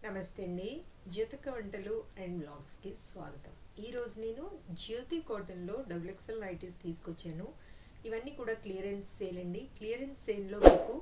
నమస్తే అండి జ్యోతిక వంటలు అండ్ బ్లాగ్స్కి స్వాగతం ఈరోజు నేను జ్యోతి కాటన్లో డబుల్ ఎక్సెల్ నైటీస్ తీసుకొచ్చాను ఇవన్నీ కూడా క్లియరెన్స్ సేల్ అండి క్లియరెన్స్ సేల్లో మీకు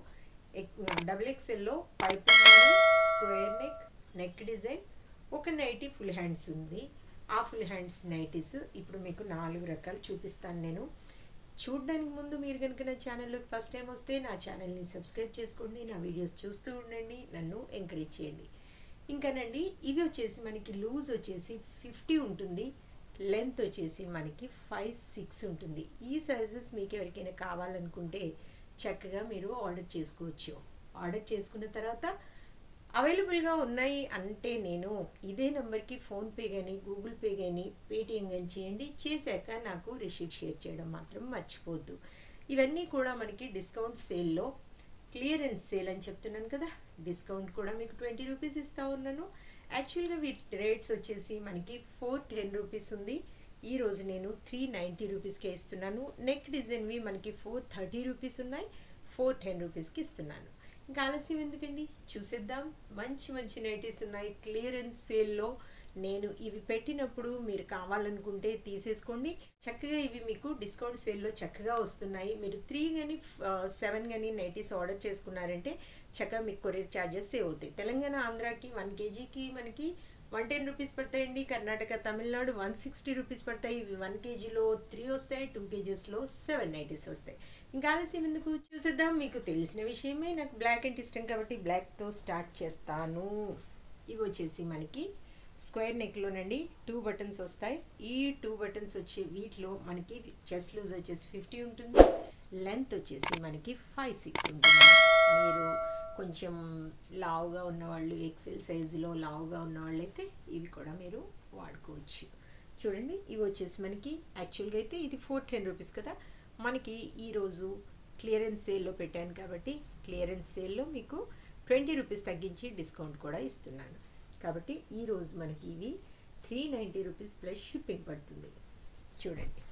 డబుల్ ఎక్సెల్లో piping square neck neck design ఒక నైటీ ఫుల్ హ్యాండ్స్ ఉంది ఆ ఫుల్ హ్యాండ్స్ నైటీస్ ఇప్పుడు మీకు నాలుగు రకాలు చూపిస్తాను నేను చూడడానికి ముందు మీరు కనుక నా ఛానల్లోకి ఫస్ట్ టైం వస్తే నా ఛానల్ని సబ్స్క్రైబ్ చేసుకోండి నా వీడియోస్ చూస్తూ ఉండండి నన్ను ఎంకరేజ్ చేయండి ఇంకానండి ఇవి వచ్చేసి మనకి లూజ్ వచ్చేసి ఫిఫ్టీ ఉంటుంది లెంత్ వచ్చేసి మనకి ఫైవ్ సిక్స్ ఉంటుంది ఈ సైజెస్ మీకు ఎవరికైనా కావాలనుకుంటే చక్కగా మీరు ఆర్డర్ చేసుకోవచ్చు ఆర్డర్ చేసుకున్న తర్వాత అవైలబుల్గా ఉన్నాయి అంటే నేను ఇదే నెంబర్కి ఫోన్పే కానీ గూగుల్ పే కానీ పేటిఎం కానీ చేయండి చేశాక నాకు రిసీట్ షేర్ చేయడం మాత్రం మర్చిపోద్దు ఇవన్నీ కూడా మనకి డిస్కౌంట్ సేల్లో క్లియరెన్స్ సేల్ అని చెప్తున్నాను కదా డిస్కౌంట్ కూడా మీకు ట్వంటీ రూపీస్ ఇస్తా ఉన్నాను యాక్చువల్గా వీటి రేట్స్ వచ్చేసి మనకి ఫోర్ టెన్ రూపీస్ ఉంది ఈ రోజు నేను త్రీ నైంటీ రూపీస్కే ఇస్తున్నాను నెక్ డిజైన్వి మనకి ఫోర్ థర్టీ రూపీస్ ఉన్నాయి ఫోర్ టెన్ రూపీస్కి ఇస్తున్నాను ఇంకా ఆలస్యం ఎందుకండి చూసేద్దాం మంచి మంచి నైటీస్ ఉన్నాయి క్లియరెన్స్ సేల్లో నేను ఇవి పెట్టినప్పుడు మీరు కావాలనుకుంటే తీసేసుకోండి చక్కగా ఇవి మీకు డిస్కౌంట్ సేల్లో చక్కగా వస్తున్నాయి మీరు త్రీ కానీ సెవెన్ కానీ నైటీస్ ఆర్డర్ చేసుకున్నారంటే చక్కగా మీకు కొరియర్ ఛార్జెస్ సేవ్ అవుతాయి తెలంగాణ ఆంధ్రాకి వన్ కేజీకి మనకి వన్ టెన్ రూపీస్ పడతాయండి Karnataka Tamil Nadu one sixty rupees పడతాయి ఇవి వన్ కేజీలో త్రీ వస్తాయి టూ కేజీస్లో సెవెన్ నైటీస్ వస్తాయి ఇంకా ఆలస్యం ఎందుకు చూసేద్దాం మీకు తెలిసిన విషయమే నాకు బ్లాక్ అంటే ఇష్టం కాబట్టి బ్లాక్తో స్టార్ట్ చేస్తాను ఇవి వచ్చేసి మనకి స్క్వేర్ నెక్లోనండి టూ బటన్స్ వస్తాయి ఈ టూ బటన్స్ వచ్చి వీటిలో మనకి చెస్ట్ లూజ్ వచ్చేసి ఫిఫ్టీ ఉంటుంది లెంత్ వచ్చేసి మనకి ఫైవ్ సిక్స్ ఉంటుంది మీరు కొంచెం లావుగా ఉన్నవాళ్ళు ఎక్సెల్ సైజులో లావుగా ఉన్నవాళ్ళు అయితే ఇవి కూడా మీరు వాడుకోవచ్చు చూడండి ఇవి వచ్చేసి మనకి యాక్చువల్గా అయితే ఇది ఫోర్ టెన్ రూపీస్ కదా మనకి ఈరోజు క్లియరెన్స్ సేల్లో పెట్టాను కాబట్టి క్లియరెన్స్ సేల్లో మీకు ట్వంటీ రూపీస్ తగ్గించి డిస్కౌంట్ కూడా ఇస్తున్నాను కాబట్టి ఈరోజు మనకి ఇవి three ninety rupees plus shipping పడుతుంది చూడండి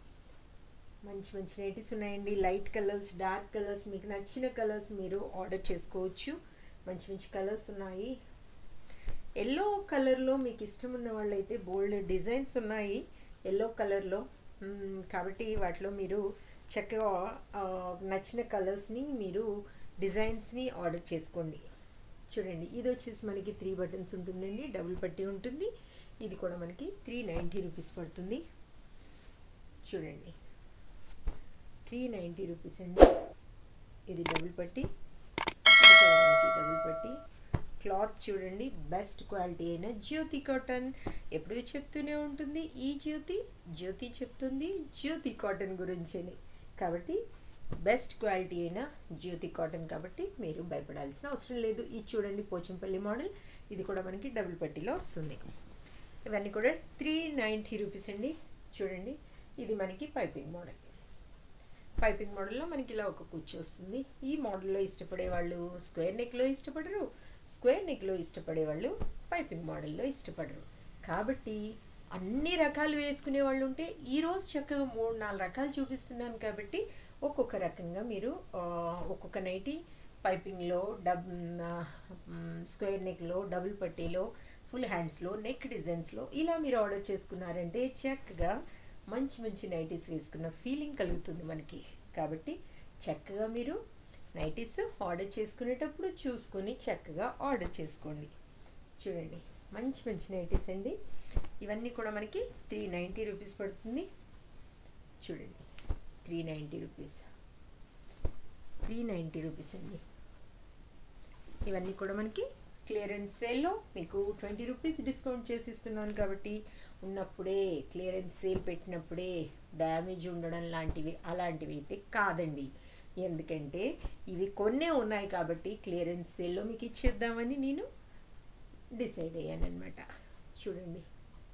మంచి మంచి నైటీస్ ఉన్నాయండి లైట్ కలర్స్ డార్క్ కలర్స్ మీకు నచ్చిన కలర్స్ మీరు ఆర్డర్ చేసుకోవచ్చు మంచి మంచి కలర్స్ ఉన్నాయి ఎల్లో కలర్లో మీకు ఇష్టం ఉన్న వాళ్ళైతే బోల్డ్ డిజైన్స్ ఉన్నాయి ఎల్లో కలర్లో కాబట్టి వాటిలో మీరు చక్కగా నచ్చిన కలర్స్ని మీరు డిజైన్స్ని ఆర్డర్ చేసుకోండి చూడండి ఇది వచ్చేసి మనకి త్రీ బటన్స్ ఉంటుందండి డబుల్ పట్టి ఉంటుంది ఇది కూడా మనకి త్రీ నైంటీ రూపీస్ పడుతుంది చూడండి త్రీ నైంటీ రూపీస్ అండి ఇది డబుల్ పట్టి ఇది కూడా మనకి డబుల్ పట్టి క్లాత్ చూడండి బెస్ట్ క్వాలిటీ అయిన జ్యోతి కాటన్ ఎప్పుడు చెప్తూనే ఉంటుంది ఈ జ్యోతి జ్యోతి చెప్తుంది జ్యోతి కాటన్ గురించని కాబట్టి బెస్ట్ క్వాలిటీ అయిన జ్యోతి కాటన్ కాబట్టి మీరు భయపడాల్సిన అవసరం లేదు ఇది చూడండి పోచంపల్లి మోడల్ ఇది కూడా మనకి డబుల్ పట్టీలో వస్తుంది ఇవన్నీ కూడా త్రీ నైంటీ రూపీస్ అండి చూడండి ఇది మనకి పైపింగ్ మోడల్ పైపింగ్ మోడల్లో మనకి ఇలా ఒక కుర్చీ వస్తుంది ఈ మోడల్లో ఇష్టపడే వాళ్ళు స్క్వేర్ నెక్లో ఇష్టపడరు స్క్వేర్ నెక్లో ఇష్టపడే వాళ్ళు పైపింగ్ మోడల్లో ఇష్టపడరు కాబట్టి అన్ని రకాలు వేసుకునే వాళ్ళు ఉంటే ఈరోజు చక్కగా మూడు నాలుగు రకాలు చూపిస్తున్నాను కాబట్టి ఒక్కొక్క రకంగా మీరు ఒక్కొక్క నైటీ పైపింగ్లో డబ్ స్క్వేర్ నెక్లో డబుల్ పట్టీలో ఫుల్ హ్యాండ్స్లో నెక్ డిజైన్స్లో ఇలా మీరు ఆర్డర్ చేసుకున్నారంటే చక్కగా మంచి మంచి నైటీస్ వేసుకున్న ఫీలింగ్ కలుగుతుంది మనకి కాబట్టి చక్కగా మీరు నైటీస్ ఆర్డర్ చేసుకునేటప్పుడు చూసుకొని చక్కగా ఆర్డర్ చేసుకోండి చూడండి మంచి మంచి నైటీస్ అండి ఇవన్నీ కూడా మనకి త్రీ నైంటీ రూపీస్ పడుతుంది చూడండి three ninety rupees three ninety rupees అండి ఇవన్నీ కూడా మనకి క్లియరెన్స్ సేల్లో మీకు ట్వంటీ రూపీస్ డిస్కౌంట్ చేసి ఇస్తున్నాను కాబట్టి ఉన్నప్పుడే క్లియరెన్స్ సేల్ పెట్టినప్పుడే డ్యామేజ్ ఉండడం లాంటివి అలాంటివి అయితే కాదండి ఎందుకంటే ఇవి కొన్నే ఉన్నాయి కాబట్టి క్లియరెన్స్ సేల్లో మీకు ఇచ్చేద్దామని నేను డిసైడ్ అయ్యాను అనమాట చూడండి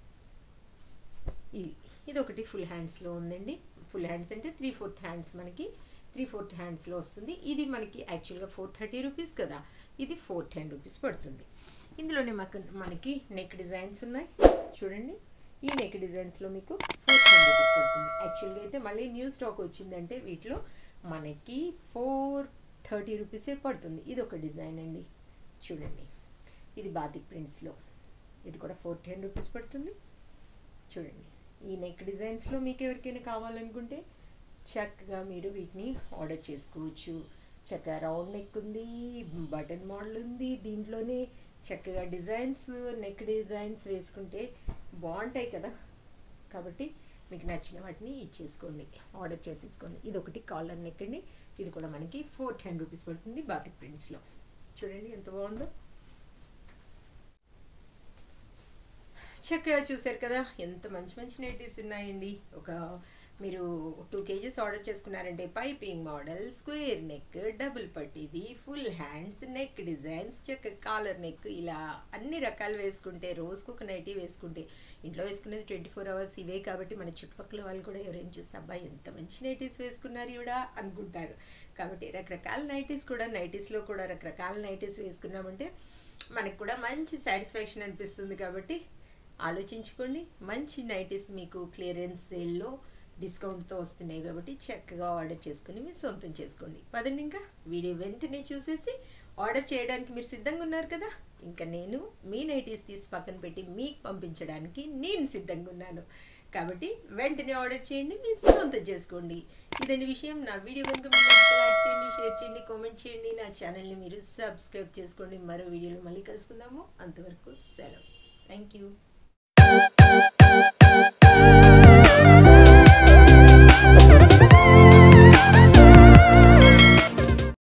ఇది ఇది ఒకటి ఫుల్ హ్యాండ్స్లో ఉందండి ఫుల్ హ్యాండ్స్ అంటే త్రీ ఫోర్త్ హ్యాండ్స్ మనకి త్రీ ఫోర్త్ హ్యాండ్స్లో వస్తుంది ఇది మనకి యాక్చువల్గా ఫోర్ థర్టీ రూపీస్ కదా ఇది ఫోర్ టెన్ రూపీస్ పడుతుంది ఇందులోనే మాకు మనకి నెక్ డిజైన్స్ ఉన్నాయి చూడండి ఈ నెక్ డిజైన్స్లో మీకు ఫోర్ టెన్ రూపీస్ పడుతుంది యాక్చువల్గా అయితే మళ్ళీ న్యూ స్టాక్ వచ్చిందంటే వీటిలో మనకి ఫోర్ థర్టీ రూపీసే పడుతుంది ఇది ఒక డిజైన్ అండి చూడండి ఇది బాతిక్ ప్రింట్స్లో ఇది కూడా ఫోర్ టెన్ రూపీస్ పడుతుంది చూడండి ఈ నెక్ డిజైన్స్లో మీకు ఎవరికైనా కావాలనుకుంటే చక్కగా మీరు వీటిని ఆర్డర్ చేసుకోవచ్చు చక్కగా రౌండ్ నెక్ ఉంది బటన్ మోడల్ ఉంది దీంట్లోనే చక్కగా డిజైన్స్ నెక్ డిజైన్స్ వేసుకుంటే బాగుంటాయి కదా కాబట్టి మీకు నచ్చిన వాటిని ఇచ్చేసుకోండి ఆర్డర్ చేసేసుకోండి ఇది ఒకటి కాలర్ నెక్ అండి ఇది కూడా మనకి ఫోర్ టెన్ రూపీస్ పడుతుంది బాతిక్ ప్రింట్స్లో చూడండి ఎంత బాగుందో చక్కగా చూసారు కదా ఎంత మంచి మంచి నైటీస్ ఉన్నాయండి ఒక మీరు టూ కేజీస్ ఆర్డర్ చేసుకున్నారంటే piping model square neck double పట్టిది ఫుల్ హ్యాండ్స్ నెక్ డిజైన్స్ చక్క కాలర్ నెక్ ఇలా అన్ని రకాలు వేసుకుంటే రోజుకు ఒక నైటీ వేసుకుంటే ఇంట్లో వేసుకునేది ట్వంటీ ఫోర్ అవర్స్ ఇవే కాబట్టి మన చుట్టుపక్కల వాళ్ళు కూడా ఎవరైనా చూస్తే అబ్బాయి ఎంత మంచి నైటీస్ వేసుకున్నారు ఇవిడ అనుకుంటారు కాబట్టి రకరకాల నైటీస్ కూడా నైటీస్లో కూడా రకరకాల నైటీస్ వేసుకున్నామంటే మనకు కూడా మంచి సాటిస్ఫాక్షన్ అనిపిస్తుంది కాబట్టి ఆలోచించుకోండి మంచి నైటీస్ మీకు క్లియరెన్స్ సేల్లో డిస్కౌంట్తో వస్తున్నాయి కాబట్టి చక్కగా ఆర్డర్ చేసుకుని మీరు సొంతం చేసుకోండి పదండి ఇంకా వీడియో వెంటనే చూసేసి ఆర్డర్ చేయడానికి మీరు సిద్ధంగా ఉన్నారు కదా ఇంకా నేను మీ నైటీస్ తీసి పక్కన పెట్టి మీకు పంపించడానికి నేను సిద్ధంగా ఉన్నాను కాబట్టి వెంటనే ఆర్డర్ చేయండి మీరు సొంతం చేసుకోండి ఇదండి విషయం నా వీడియో కనుక మీరు లైక్ చేయండి షేర్ చేయండి కామెంట్ చేయండి నా ఛానల్ని మీరు సబ్స్క్రైబ్ చేసుకోండి మరో వీడియోలో మళ్ళీ కలుసుకుందాము అంతవరకు సెలవు థ్యాంక్ యూ